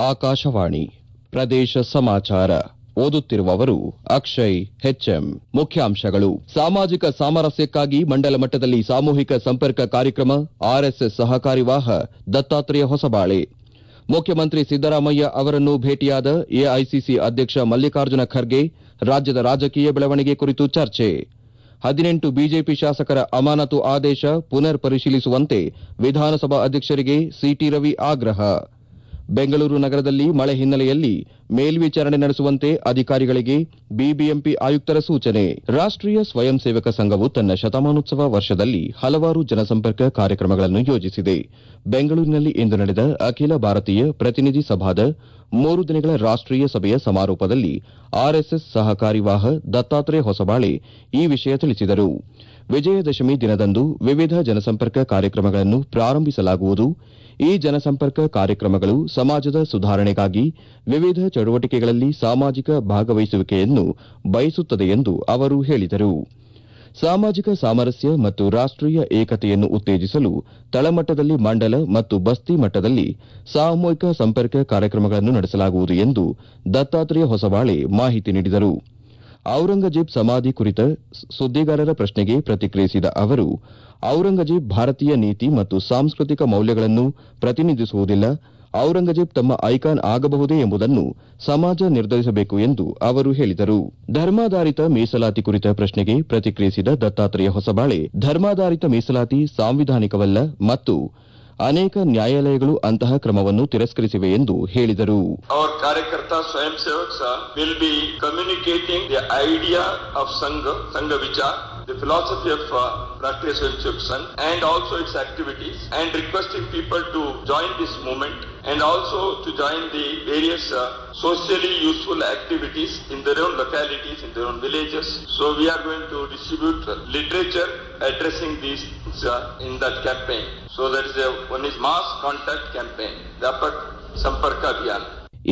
ಆಕಾಶವಾಣಿ ಪ್ರದೇಶ ಸಮಾಚಾರ ಓದುತ್ತಿರುವವರು ಅಕ್ಷಯ್ ಹೆಚ್ಎಂ ಮುಖ್ಯಾಂಶಗಳು ಸಾಮಾಜಿಕ ಸಾಮರಸ್ಯಕ್ಕಾಗಿ ಮಂಡಲ ಮಟ್ಟದಲ್ಲಿ ಸಾಮೂಹಿಕ ಸಂಪರ್ಕ ಕಾರ್ಯಕ್ರಮ ಆರ್ಎಸ್ಎಸ್ ಸಹಕಾರಿ ವಾಹ ದತ್ತಾತ್ರೇಯ ಹೊಸಬಾಳೆ ಮುಖ್ಯಮಂತ್ರಿ ಸಿದ್ದರಾಮಯ್ಯ ಅವರನ್ನು ಭೇಟಿಯಾದ ಎಐಸಿಸಿ ಅಧ್ಯಕ್ಷ ಮಲ್ಲಿಕಾರ್ಜುನ ಖರ್ಗೆ ರಾಜ್ಯದ ರಾಜಕೀಯ ಬೆಳವಣಿಗೆ ಕುರಿತು ಚರ್ಚೆ ಹದಿನೆಂಟು ಬಿಜೆಪಿ ಶಾಸಕರ ಅಮಾನತು ಆದೇಶ ಪುನರ್ ಪರಿಶೀಲಿಸುವಂತೆ ವಿಧಾನಸಭಾ ಅಧ್ಯಕ್ಷರಿಗೆ ಸಿಟಿ ರವಿ ಆಗ್ರಹ ಬೆಂಗಳೂರು ನಗರದಲ್ಲಿ ಮಳೆ ಹಿನ್ನೆಲೆಯಲ್ಲಿ ಮೇಲ್ವಿಚಾರಣೆ ನಡೆಸುವಂತೆ ಅಧಿಕಾರಿಗಳಿಗೆ ಬಿಬಿಎಂಪಿ ಆಯುಕ್ತರ ಸೂಚನೆ ರಾಷ್ಟೀಯ ಸ್ವಯಂ ಸೇವಕ ಸಂಘವು ತನ್ನ ಶತಮಾನೋತ್ಸವ ವರ್ಷದಲ್ಲಿ ಹಲವಾರು ಜನಸಂಪರ್ಕ ಕಾರ್ಯಕ್ರಮಗಳನ್ನು ಯೋಜಿಸಿದೆ ಬೆಂಗಳೂರಿನಲ್ಲಿ ಇಂದು ನಡೆದ ಅಖಿಲ ಭಾರತೀಯ ಪ್ರತಿನಿಧಿ ಸಭಾದ ಮೂರು ದಿನಗಳ ರಾಷ್ಟೀಯ ಸಭೆಯ ಸಮಾರೋಪದಲ್ಲಿ ಆರ್ಎಸ್ಎಸ್ ಸಹಕಾರಿ ವಾಹ ದತ್ತಾತ್ರೇಯ ಹೊಸಬಾಳೆ ಈ ವಿಷಯ ತಿಳಿಸಿದರು ವಿಜಯದಶಮಿ ದಿನದಂದು ವಿವಿಧ ಜನಸಂಪರ್ಕ ಕಾರ್ಯಕ್ರಮಗಳನ್ನು ಪ್ರಾರಂಭಿಸಲಾಗುವುದು ಈ ಜನಸಂಪರ್ಕ ಕಾರ್ಯಕ್ರಮಗಳು ಸಮಾಜದ ಸುಧಾರಣೆಗಾಗಿ ವಿವಿಧ ಚಟುವಟಿಕೆಗಳಲ್ಲಿ ಸಾಮಾಜಿಕ ಭಾಗವಹಿಸುವಿಕೆಯನ್ನು ಬಯಸುತ್ತದೆ ಎಂದು ಅವರು ಹೇಳಿದರು ಸಾಮಾಜಿಕ ಸಾಮರಸ್ಯ ಮತ್ತು ರಾಷ್ಟೀಯ ಏಕತೆಯನ್ನು ಉತ್ತೇಜಿಸಲು ತಳಮಟ್ಟದಲ್ಲಿ ಮಂಡಲ ಮತ್ತು ಬಸ್ತಿ ಮಟ್ಟದಲ್ಲಿ ಸಾಮೂಹಿಕ ಸಂಪರ್ಕ ಕಾರ್ಯಕ್ರಮಗಳನ್ನು ನಡೆಸಲಾಗುವುದು ಎಂದು ದತ್ತಾತ್ರೇಯ ಹೊಸಬಾಳೆ ಮಾಹಿತಿ ನೀಡಿದರು ಔರಂಗಜೇಬ್ ಸಮಾಧಿ ಕುರಿತ ಸುದ್ದಿಗಾರರ ಪ್ರಶ್ನೆಗೆ ಪ್ರತಿಕ್ರಿಯಿಸಿದ ಅವರು ಔರಂಗಜೇಬ್ ಭಾರತೀಯ ನೀತಿ ಮತ್ತು ಸಾಂಸ್ಕೃತಿಕ ಮೌಲ್ಯಗಳನ್ನು ಪ್ರತಿನಿಧಿಸುವುದಿಲ್ಲ ಔರಂಗಜೇಬ್ ತಮ್ಮ ಐಕಾನ್ ಆಗಬಹುದೇ ಎಂಬುದನ್ನು ಸಮಾಜ ನಿರ್ಧರಿಸಬೇಕು ಎಂದು ಅವರು ಹೇಳಿದರು ಧರ್ಮಾಧಾರಿತ ಮೀಸಲಾತಿ ಕುರಿತ ಪ್ರಶ್ನೆಗೆ ಪ್ರತಿಕ್ರಿಯಿಸಿದ ದತ್ತಾತ್ರೇಯ ಹೊಸಬಾಳೆ ಧರ್ಮಾಧಾರಿತ ಮೀಸಲಾತಿ ಸಾಂವಿಧಾನಿಕವಲ್ಲ ಮತ್ತು ಅನೇಕ ನ್ಯಾಯಾಲಯಗಳು ಅಂತಹ ಕ್ರಮವನ್ನು ತಿರಸ್ಕರಿಸಿವೆ ಎಂದು ಹೇಳಿದರು Our Karyakarta Swayam Sevaks uh, will be communicating the idea of Sangha, Sangha Vichar, the philosophy of uh, Rashtriya Swayam Sevak Sangh and also its activities and requesting people to join this movement and also to join the various uh, socially useful activities in their own localities, in their own villages. So we are going to distribute uh, literature addressing these things, uh, in that campaign. So that is a, one is mass contact campaign, Vyapak Samparka Abhiyan.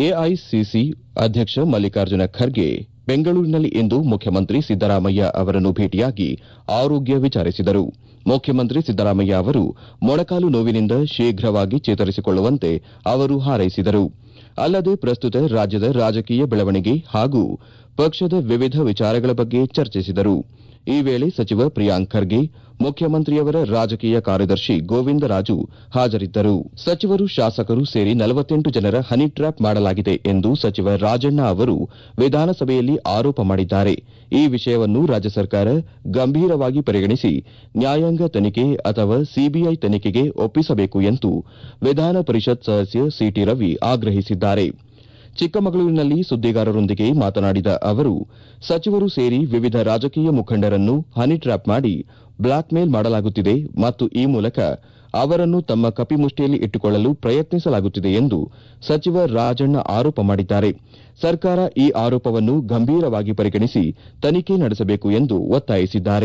AICC ಅಧ್ಯಕ್ಷ ಮಲ್ಲಿಕಾರ್ಜುನ ಖರ್ಗೆ ಬೆಂಗಳೂರಿನಲ್ಲಿ ಇಂದು ಮುಖ್ಯಮಂತ್ರಿ ಸಿದ್ದರಾಮಯ್ಯ ಅವರನ್ನು ಭೇಟಿಯಾಗಿ ಆರೋಗ್ಯ ವಿಚಾರಿಸಿದರು ಮುಖ್ಯಮಂತ್ರಿ ಸಿದ್ದರಾಮಯ್ಯ ಅವರು ಮೊಣಕಾಲು ನೋವಿನಿಂದ ಶೀಘ್ರವಾಗಿ ಚೇತರಿಸಿಕೊಳ್ಳುವಂತೆ ಅವರು ಹಾರೈಸಿದರು ಅಲ್ಲದೆ ಪ್ರಸ್ತುತ ರಾಜ್ಯದ ರಾಜಕೀಯ ಬೆಳವಣಿಗೆ ಹಾಗೂ ಪಕ್ಷದ ವಿವಿಧ ವಿಚಾರಗಳ ಬಗ್ಗೆ ಚರ್ಚಿಸಿದರು ಈ ವೇಳೆ ಸಚಿವ ಪ್ರಿಯಾಂಕ್ ಖರ್ಗೆ ಮುಖ್ಯಮಂತ್ರಿಯವರ ರಾಜಕೀಯ ಕಾರ್ಯದರ್ಶಿ ಗೋವಿಂದರಾಜು ಹಾಜರಿದ್ದರು ಸಚಿವರು ಶಾಸಕರು ಸೇರಿ ನಲವತ್ತೆಂಟು ಜನರ ಹನಿ ಟ್ರ್ಯಾಪ್ ಮಾಡಲಾಗಿದೆ ಎಂದು ಸಚಿವ ರಾಜಣ್ಣ ಅವರು ವಿಧಾನಸಭೆಯಲ್ಲಿ ಆರೋಪ ಮಾಡಿದ್ದಾರೆ ಈ ವಿಷಯವನ್ನು ರಾಜ್ಯ ಸರ್ಕಾರ ಗಂಭೀರವಾಗಿ ಪರಿಗಣಿಸಿ ನ್ಯಾಯಾಂಗ ತನಿಖೆ ಅಥವಾ ಸಿಬಿಐ ತನಿಖೆಗೆ ಒಪ್ಪಿಸಬೇಕು ಎಂದು ವಿಧಾನ ಪರಿಷತ್ ಸದಸ್ಯ ಸಿಟಿ ರವಿ ಆಗ್ರಹಿಸಿದ್ದಾರೆ ಚಿಕ್ಕಮಗಳೂರಿನಲ್ಲಿ ಸುದ್ದಿಗಾರರೊಂದಿಗೆ ಮಾತನಾಡಿದ ಅವರು ಸಚಿವರು ಸೇರಿ ವಿವಿಧ ರಾಜಕೀಯ ಮುಖಂಡರನ್ನು ಹನಿ ಟ್ರ್ಯಾಪ್ ಮಾಡಿ ಬ್ಲಾಕ್ಮೇಲ್ ಮಾಡಲಾಗುತ್ತಿದೆ ಮತ್ತು ಈ ಮೂಲಕ ಅವರನ್ನು ತಮ್ಮ ಕಪಿಮುಷ್ಟಿಯಲ್ಲಿ ಇಟ್ಟುಕೊಳ್ಳಲು ಪ್ರಯತ್ನಿಸಲಾಗುತ್ತಿದೆ ಎಂದು ಸಚಿವ ರಾಜಣ್ಣ ಆರೋಪ ಮಾಡಿದ್ದಾರೆ ಸರ್ಕಾರ ಈ ಆರೋಪವನ್ನು ಗಂಭೀರವಾಗಿ ಪರಿಗಣಿಸಿ ತನಿಖೆ ನಡೆಸಬೇಕು ಎಂದು ಒತ್ತಾಯಿಸಿದ್ದಾರೆ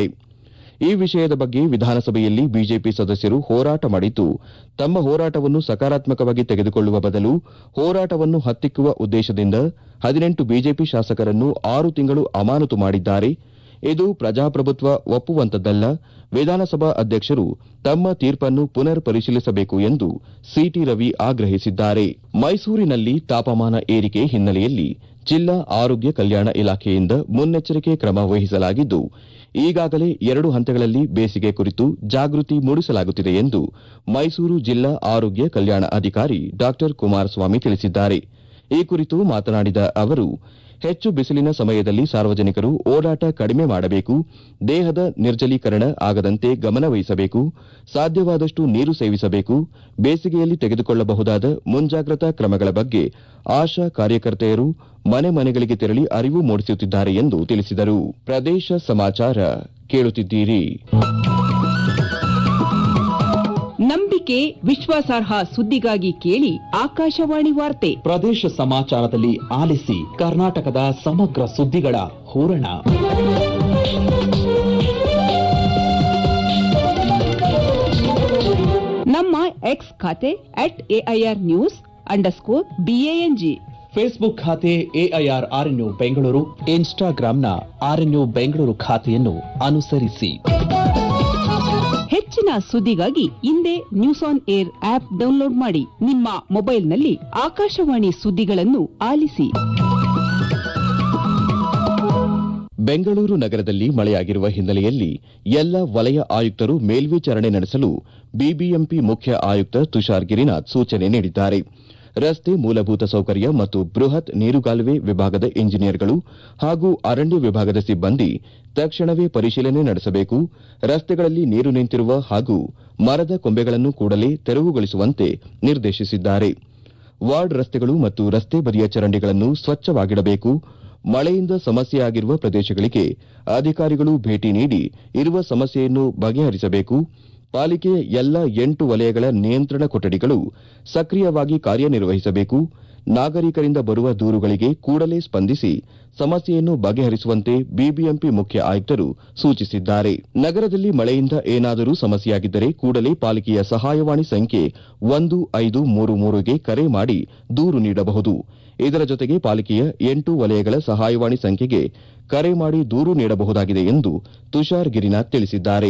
ಈ ವಿಷಯದ ಬಗ್ಗೆ ವಿಧಾನಸಭೆಯಲ್ಲಿ ಬಿಜೆಪಿ ಸದಸ್ಯರು ಹೋರಾಟ ಮಾಡಿದ್ದು ತಮ್ಮ ಹೋರಾಟವನ್ನು ಸಕಾರಾತ್ಮಕವಾಗಿ ತೆಗೆದುಕೊಳ್ಳುವ ಬದಲು ಹೋರಾಟವನ್ನು ಹತ್ತಿಕ್ಕುವ ಉದ್ದೇಶದಿಂದ ಹದಿನೆಂಟು ಬಿಜೆಪಿ ಶಾಸಕರನ್ನು ಆರು ತಿಂಗಳು ಅಮಾನತು ಮಾಡಿದ್ದಾರೆ ಇದು ಪ್ರಜಾಪ್ರಭುತ್ವ ಒಪ್ಪುವಂತದ್ದಲ್ಲ ವಿಧಾನಸಭಾ ಅಧ್ಯಕ್ಷರು ತಮ್ಮ ತೀರ್ಪನ್ನು ಪುನರ್ ಪರಿಶೀಲಿಸಬೇಕು ಎಂದು ಸಿಟಿ ರವಿ ಆಗ್ರಹಿಸಿದ್ದಾರೆ ಮೈಸೂರಿನಲ್ಲಿ ತಾಪಮಾನ ಏರಿಕೆ ಹಿನ್ನೆಲೆಯಲ್ಲಿ ಜಿಲ್ಲಾ ಆರೋಗ್ಯ ಕಲ್ಯಾಣ ಇಲಾಖೆಯಿಂದ ಮುನ್ನೆಚ್ಚರಿಕೆ ಕ್ರಮ ವಹಿಸಲಾಗಿದ್ದು ಈಗಾಗಲೇ ಎರಡು ಹಂತಗಳಲ್ಲಿ ಬೇಸಿಗೆ ಕುರಿತು ಜಾಗೃತಿ ಮೂಡಿಸಲಾಗುತ್ತಿದೆ ಎಂದು ಮೈಸೂರು ಜಿಲ್ಲಾ ಆರೋಗ್ಯ ಕಲ್ಯಾಣ ಅಧಿಕಾರಿ ಡಾ ಕುಮಾರಸ್ವಾಮಿ ತಿಳಿಸಿದ್ದಾರೆ ಈ ಕುರಿತು ಮಾತನಾಡಿದ ಅವರು ಹೆಚ್ಚು ಬಿಸಿಲಿನ ಸಮಯದಲ್ಲಿ ಸಾರ್ವಜನಿಕರು ಓಡಾಟ ಕಡಿಮೆ ಮಾಡಬೇಕು ದೇಹದ ನಿರ್ಜಲೀಕರಣ ಆಗದಂತೆ ಗಮನವಹಿಸಬೇಕು ಸಾಧ್ಯವಾದಷ್ಟು ನೀರು ಸೇವಿಸಬೇಕು ಬೇಸಿಗೆಯಲ್ಲಿ ತೆಗೆದುಕೊಳ್ಳಬಹುದಾದ ಮುಂಜಾಗ್ರತಾ ಕ್ರಮಗಳ ಬಗ್ಗೆ ಆಶಾ ಕಾರ್ಯಕರ್ತೆಯರು ಮನೆ ಮನೆಗಳಿಗೆ ತೆರಳಿ ಅರಿವು ಮೂಡಿಸುತ್ತಿದ್ದಾರೆ ಎಂದು ತಿಳಿಸಿದರು ಪ್ರದೇಶ ಸಮಾಚಾರ ಕೇಳುತ್ತಿದ್ದೀರಿ ನಂಬಿಕೆ ವಿಶ್ವಾಸಾರ್ಹ ಸುದ್ದಿಗಾಗಿ ಕೇಳಿ ಆಕಾಶವಾಣಿ ವಾರ್ತೆ ಪ್ರದೇಶ ಸಮಾಚಾರದಲ್ಲಿ ಆಲಿಸಿ ಕರ್ನಾಟಕದ ಸಮಗ್ರ ಸುದ್ದಿಗಳ ಹೂರಣ ನಮ್ಮ ಎಕ್ಸ್ ಖಾತೆ at AIR news underscore BANG Facebook ಖಾತೆ ಎಐಆರ್ ಆರ್ಎನ್ಯು ಬೆಂಗಳೂರು ಇನ್ಸ್ಟಾಗ್ರಾಂನ ಆರ್ಎನ್ಯು ಬೆಂಗಳೂರು ಖಾತೆಯನ್ನು ಅನುಸರಿಸಿ ಹೆಚ್ಚಿನ ಹೆಚ್ಚಿನ ಸುದ್ದಿಗಾಗಿ ಹಿಂದೆ news on air app download ಮಾಡಿ ನಿಮ್ಮ ಮೊಬೈಲ್ನಲ್ಲಿ ಆಕಾಶವಾಣಿ ಸುದ್ದಿಗಳನ್ನು ಆಲಿಸಿ ಬೆಂಗಳೂರು ನಗರದಲ್ಲಿ ಮಳೆಯಾಗಿರುವ ಹಿನ್ನೆಲೆಯಲ್ಲಿ ಎಲ್ಲ ವಲಯ ಆಯುಕ್ತರು ಮೇಲ್ವಿಚಾರಣೆ ನಡೆಸಲು ಬಿಬಿಎಂಪಿ ಮುಖ್ಯ ಆಯುಕ್ತ ತುಷಾರ್ ಗಿರಿನಾಥ್ ಸೂಚನೆ ನೀಡಿದ್ದಾರೆ ರಸ್ತೆ ಮೂಲಭೂತ ಸೌಕರ್ಯ ಮತ್ತು ಬೃಹತ್ ನೀರುಗಾಲುವೆ ವಿಭಾಗದ ಇಂಜಿನಿಯರ್ಗಳು ಹಾಗೂ ಅರಣ್ಯ ವಿಭಾಗದ ಸಿಬ್ಬಂದಿ ತಕ್ಷಣವೇ ಪರಿಶೀಲನೆ ನಡೆಸಬೇಕು ರಸ್ತೆಗಳಲ್ಲಿ ನೀರು ನಿಂತಿರುವ ಹಾಗೂ ಮರದ ಕೊಂಬೆಗಳನ್ನು ಕೂಡಲೇ ತೆರವುಗೊಳಿಸುವಂತೆ ನಿರ್ದೇಶಿಸಿದ್ದಾರೆ ವಾರ್ಡ್ ರಸ್ತೆಗಳು ಮತ್ತು ರಸ್ತೆ ಬದಿಯ ಚರಂಡಿಗಳನ್ನು ಸ್ವಚ್ಛವಾಗಿಡಬೇಕು ಮಳೆಯಿಂದ ಸಮಸ್ಯೆಯಾಗಿರುವ ಪ್ರದೇಶಗಳಿಗೆ ಅಧಿಕಾರಿಗಳು ಭೇಟಿ ನೀಡಿ ಇರುವ ಸಮಸ್ಯೆಯನ್ನು ಬಗೆಹರಿಸಬೇಕು ಪಾಲಿಕೆಯ ಎಲ್ಲ ಎಂಟು ವಲಯಗಳ ನಿಯಂತ್ರಣ ಕೊಠಡಿಗಳು ಸಕ್ರಿಯವಾಗಿ ಕಾರ್ಯನಿರ್ವಹಿಸಬೇಕು ನಾಗರಿಕರಿಂದ ಬರುವ ದೂರುಗಳಿಗೆ ಕೂಡಲೇ ಸ್ಪಂದಿಸಿ ಸಮಸ್ಯೆಯನ್ನು ಬಗೆಹರಿಸುವಂತೆ ಬಿಬಿಎಂಪಿ ಮುಖ್ಯ ಆಯುಕ್ತರು ಸೂಚಿಸಿದ್ದಾರೆ ನಗರದಲ್ಲಿ ಮಳೆಯಿಂದ ಏನಾದರೂ ಸಮಸ್ಯೆಯಾಗಿದ್ದರೆ ಕೂಡಲೇ ಪಾಲಿಕೆಯ ಸಹಾಯವಾಣಿ ಸಂಖ್ಯೆ ಒಂದು ಐದು ಮೂರು ಮೂರುಗೆ ಕರೆ ಮಾಡಿ ದೂರು ನೀಡಬಹುದು ಇದರ ಜೊತೆಗೆ ಪಾಲಿಕೆಯ ಎಂಟು ವಲಯಗಳ ಸಹಾಯವಾಣಿ ಸಂಖ್ಯೆಗೆ ಕರೆ ಮಾಡಿ ದೂರು ನೀಡಬಹುದಾಗಿದೆ ಎಂದು ತುಷಾರ್ ಗಿರಿನಾಥ್ ತಿಳಿಸಿದ್ದಾರೆ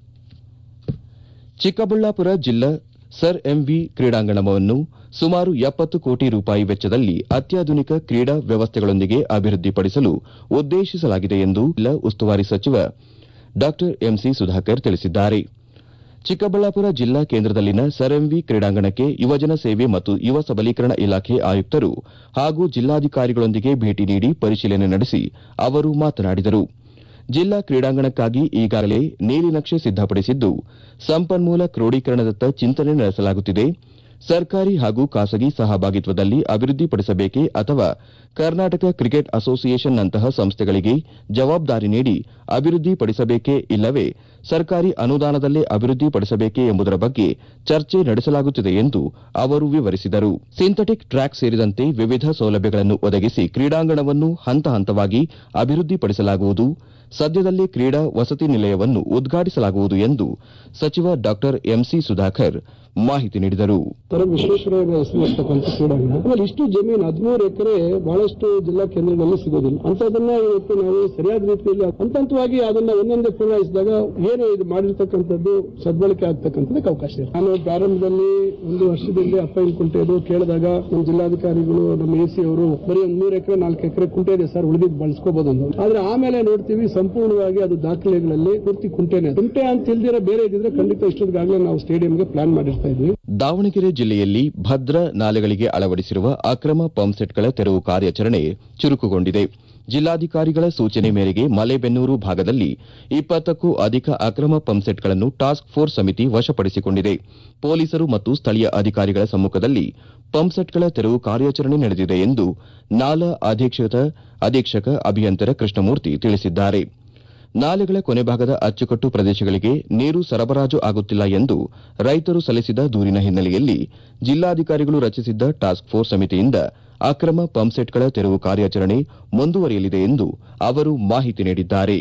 ಚಿಕ್ಕಬಳ್ಳಾಪುರ ಜಿಲ್ಲಾ ಸರ್ ಎಂವಿ ಕ್ರೀಡಾಂಗಣವನ್ನು ಸುಮಾರು ಎಪ್ಪತ್ತು ಕೋಟಿ ರೂಪಾಯಿ ವೆಚ್ಚದಲ್ಲಿ ಅತ್ಯಾಧುನಿಕ ಕ್ರೀಡಾ ವ್ಯವಸ್ಥೆಗಳೊಂದಿಗೆ ಅಭಿವೃದ್ಧಿಪಡಿಸಲು ಉದ್ದೇಶಿಸಲಾಗಿದೆ ಎಂದು ಜಿಲ್ಲಾ ಉಸ್ತುವಾರಿ ಸಚಿವ ಡಾ ಎಂಸಿ ಸುಧಾಕರ್ ತಿಳಿಸಿದ್ದಾರೆ ಚಿಕ್ಕಬಳ್ಳಾಪುರ ಜಿಲ್ಲಾ ಕೇಂದ್ರದಲ್ಲಿನ ಸರ್ ಎಂವಿ ಕ್ರೀಡಾಂಗಣಕ್ಕೆ ಯುವಜನ ಸೇವೆ ಮತ್ತು ಯುವ ಸಬಲೀಕರಣ ಇಲಾಖೆ ಆಯುಕ್ತರು ಹಾಗೂ ಜಿಲ್ಲಾಧಿಕಾರಿಗಳೊಂದಿಗೆ ಭೇಟಿ ನೀಡಿ ಪರಿಶೀಲನೆ ನಡೆಸಿ ಅವರು ಮಾತನಾಡಿದರು ಜಿಲ್ಲಾ ಕ್ರೀಡಾಂಗಣಕ್ಕಾಗಿ ಈಗಾಗಲೇ ನೀಲಿನಕ್ಷೆ ಸಿದ್ದಪಡಿಸಿದ್ದು ಸಂಪನ್ಮೂಲ ಕ್ರೋಢೀಕರಣದತ್ತ ಚಿಂತನೆ ನಡೆಸಲಾಗುತ್ತಿದೆ ಸರ್ಕಾರಿ ಹಾಗೂ ಖಾಸಗಿ ಸಹಭಾಗಿತ್ವದಲ್ಲಿ ಅಭಿವೃದ್ಧಿಪಡಿಸಬೇಕೇ ಅಥವಾ ಕರ್ನಾಟಕ ಕ್ರಿಕೆಟ್ ಅಸೋಸಿಯೇಷನ್ನಂತಹ ಸಂಸ್ಥೆಗಳಿಗೆ ಜವಾಬ್ದಾರಿ ನೀಡಿ ಅಭಿವೃದ್ಧಿಪಡಿಸಬೇಕೇ ಇಲ್ಲವೇ ಸರ್ಕಾರಿ ಅನುದಾನದಲ್ಲೇ ಅಭಿವೃದ್ಧಿಪಡಿಸಬೇಕೇ ಎಂಬುದರ ಬಗ್ಗೆ ಚರ್ಚೆ ನಡೆಸಲಾಗುತ್ತಿದೆ ಎಂದು ಅವರು ವಿವರಿಸಿದರು ಸಿಂಥೆಟಿಕ್ ಟ್ರ್ಯಾಕ್ ಸೇರಿದಂತೆ ವಿವಿಧ ಸೌಲಭ್ಯಗಳನ್ನು ಒದಗಿಸಿ ಕ್ರೀಡಾಂಗಣವನ್ನು ಹಂತ ಹಂತವಾಗಿ ಅಭಿವೃದ್ಧಿಪಡಿಸಲಾಗುವುದು ಸದ್ಯದಲ್ಲೇ ಕ್ರೀಡಾ ವಸತಿ ನಿಲಯವನ್ನು ಉದ್ಘಾಟಿಸಲಾಗುವುದು ಎಂದು ಸಚಿವ ಡಾ ಎಂಸಿ ಸುಧಾಕರ್ ಮಾಹಿತಿ ನೀಡಿದರು ತರ ವಿಶ್ವೇಶ್ವರಯ್ಯ ಹೆಸರಿರ್ತಕ್ಕಂಥ ಕ್ರೀಡಾಂಗಣ ಆಮೇಲೆ ಇಷ್ಟು ಜಮೀನು ಹದಿಮೂರು ಎಕರೆ ಬಹಳಷ್ಟು ಜಿಲ್ಲಾ ಕೇಂದ್ರಗಳಲ್ಲಿ ಸಿಗೋದಿಲ್ಲ ಅಂತದನ್ನ ಇವತ್ತು ನಾವು ಸರಿಯಾದ ರೀತಿಯಲ್ಲಿ ಹಂತ ಹಂತವಾಗಿ ಅದನ್ನ ಒಂದೊಂದೇ ಪೂರೈಸಿದಾಗ ಏನು ಇದು ಮಾಡಿರ್ತಕ್ಕಂಥದ್ದು ಸದ್ಬಳಕೆ ಆಗ್ತಕ್ಕಂಥದಕ್ಕೆ ಅವಕಾಶ ಇದೆ ನಾನು ಪ್ರಾರಂಭದಲ್ಲಿ ಒಂದು ವರ್ಷದಿಂದ ಅಪ್ಪ ಇಲ್ಲಿ ಕುಂಟೆ ಇದು ಕೇಳಿದಾಗ ನಮ್ಮ ಜಿಲ್ಲಾಧಿಕಾರಿಗಳು ನಮ್ಮ ಎ ಸಿ ಅವರು ಬರೀ ಒಂದು ಮೂರು ಎಕರೆ ನಾಲ್ಕು ಎಕರೆ ಕುಂಟೆ ಇದೆ ಸರ್ ಉಳಿದಿದ್ದು ಬಳಸ್ಕೋಬಹುದು ಅಂತ ಆದ್ರೆ ಆಮೇಲೆ ನೋಡ್ತೀವಿ ಸಂಪೂರ್ಣವಾಗಿ ಅದು ದಾಖಲೆಗಳಲ್ಲಿ ಪೂರ್ತಿ ಕುಂಟೆನೆ ಕುಂಟೆ ಅಂತ ಇಲ್ದಿರ ಬೇರೆ ಇದ್ದಿದ್ರೆ ಖಂಡಿತ ಇಷ್ಟೊತ್ತಿಗಾಗಲೇ ನಾವು ಸ್ಟೇಡಿಯಂಗೆ ಪ್ಲಾನ್ ಮಾಡಿರ್ತಾ ಇದ್ವಿ ದಾವಣಗೆರೆ ಜಿಲ್ಲೆಯಲ್ಲಿ ಭದ್ರ ನಾಲೆಗಳಿಗೆ ಅಳವಡಿಸಿರುವ ಅಕ್ರಮ ಪಂಪ್ಸೆಟ್ಗಳ ತೆರವು ಕಾರ್ಯಾಚರಣೆ ಚುರುಕುಗೊಂಡಿದೆ ಜಿಲ್ಲಾಧಿಕಾರಿಗಳ ಸೂಚನೆ ಮೇರೆಗೆ ಮಲೆಬೆನ್ನೂರು ಭಾಗದಲ್ಲಿ ಇಪ್ಪತ್ತಕ್ಕೂ ಅಧಿಕ ಅಕ್ರಮ ಪಂಪ್ಸೆಟ್ಗಳನ್ನು ಟಾಸ್ಕ್ ಫೋರ್ಸ್ ಸಮಿತಿ ವಶಪಡಿಸಿಕೊಂಡಿದೆ ಪೊಲೀಸರು ಮತ್ತು ಸ್ಥಳೀಯ ಅಧಿಕಾರಿಗಳ ಸಮ್ಮುಖದಲ್ಲಿ ಪಂಪ್ಸೆಟ್ಗಳ ತೆರವು ಕಾರ್ಯಾಚರಣೆ ನಡೆದಿದೆ ಎಂದು ನಾಲಾ ಅಧೀಕ್ಷಕ ಅಧೀಕ್ಷಕ ಅಭಿಯಂತರ ಕೃಷ್ಣಮೂರ್ತಿ ತಿಳಿಸಿದ್ದಾರೆ ನಾಲೆಗಳ ಕೊನೆಭಾಗದ ಅಚ್ಚುಕಟ್ಟು ಪ್ರದೇಶಗಳಿಗೆ ನೀರು ಸರಬರಾಜು ಆಗುತ್ತಿಲ್ಲ ಎಂದು ರೈತರು ಸಲ್ಲಿಸಿದ ದೂರಿನ ಹಿನ್ನೆಲೆಯಲ್ಲಿ ಜಿಲ್ಲಾಧಿಕಾರಿಗಳು ರಚಿಸಿದ್ದ ಟಾಸ್ಕ್ ಫೋರ್ಸ್ ಸಮಿತಿಯಿಂದ ಅಕ್ರಮ ಪಂಪ್ಸೆಟ್ಗಳ ತೆರವು ಕಾರ್ಯಾಚರಣೆ ಮುಂದುವರಿಯಲಿದೆ ಎಂದು ಅವರು ಮಾಹಿತಿ ನೀಡಿದ್ದಾರೆ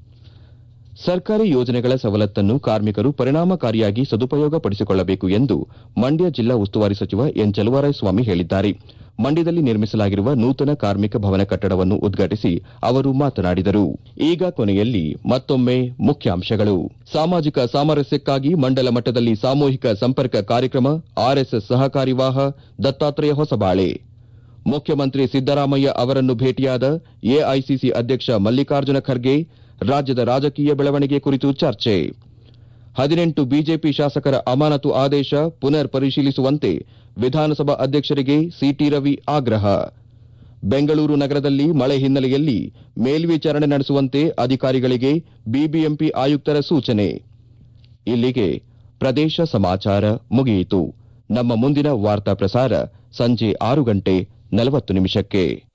ಸರ್ಕಾರಿ ಯೋಜನೆಗಳ ಸವಲತ್ತನ್ನು ಕಾರ್ಮಿಕರು ಪರಿಣಾಮಕಾರಿಯಾಗಿ ಸದುಪಯೋಗಪಡಿಸಿಕೊಳ್ಳಬೇಕು ಎಂದು ಮಂಡ್ಯ ಜಿಲ್ಲಾ ಉಸ್ತುವಾರಿ ಸಚಿವ ಎನ್ ಚಲುವರಾಯಸ್ವಾಮಿ ಹೇಳಿದ್ದಾರೆ ಮಂಡ್ಯದಲ್ಲಿ ನಿರ್ಮಿಸಲಾಗಿರುವ ನೂತನ ಕಾರ್ಮಿಕ ಭವನ ಕಟ್ಟಡವನ್ನು ಉದ್ಘಾಟಿಸಿ ಅವರು ಮಾತನಾಡಿದರು ಈಗ ಕೊನೆಯಲ್ಲಿ ಮತ್ತೊಮ್ಮೆ ಮುಖ್ಯಾಂಶಗಳು ಸಾಮಾಜಿಕ ಸಾಮರಸ್ಯಕ್ಕಾಗಿ ಮಂಡಲ ಮಟ್ಟದಲ್ಲಿ ಸಾಮೂಹಿಕ ಸಂಪರ್ಕ ಕಾರ್ಯಕ್ರಮ ಆರ್ಎಸ್ಎಸ್ ಸಹಕಾರಿ ವಾಹ ದತ್ತಾತ್ರೇಯ ಹೊಸಬಾಳೆ ಮುಖ್ಯಮಂತ್ರಿ ಸಿದ್ದರಾಮಯ್ಯ ಅವರನ್ನು ಭೇಟಿಯಾದ ಎಐಸಿಸಿ ಅಧ್ಯಕ್ಷ ಮಲ್ಲಿಕಾರ್ಜುನ ಖರ್ಗೆ ರಾಜ್ಯದ ರಾಜಕೀಯ ಬೆಳವಣಿಗೆ ಕುರಿತು ಚರ್ಚೆ ಹದಿನೆಂಟು ಬಿಜೆಪಿ ಶಾಸಕರ ಅಮಾನತು ಆದೇಶ ಪುನರ್ ಪರಿಶೀಲಿಸುವಂತೆ ವಿಧಾನಸಭಾ ಅಧ್ಯಕ್ಷರಿಗೆ ಸಿಟಿ ರವಿ ಆಗ್ರಹ ಬೆಂಗಳೂರು ನಗರದಲ್ಲಿ ಮಳೆ ಹಿನ್ನೆಲೆಯಲ್ಲಿ ಮೇಲ್ವಿಚಾರಣೆ ನಡೆಸುವಂತೆ ಅಧಿಕಾರಿಗಳಿಗೆ ಬಿಬಿಎಂಪಿ ಆಯುಕ್ತರ ಸೂಚನೆ ಇಲ್ಲಿಗೆ ಪ್ರದೇಶ ಸಮಾಚಾರ ಮುಗಿಯಿತು ನಮ್ಮ ಮುಂದಿನ ವಾರ್ತಾ ಪ್ರಸಾರ ಸಂಜೆ ಆರು ಗಂಟೆ ನಲವತ್ತು ನಿಮಿಷಕ್ಕೆ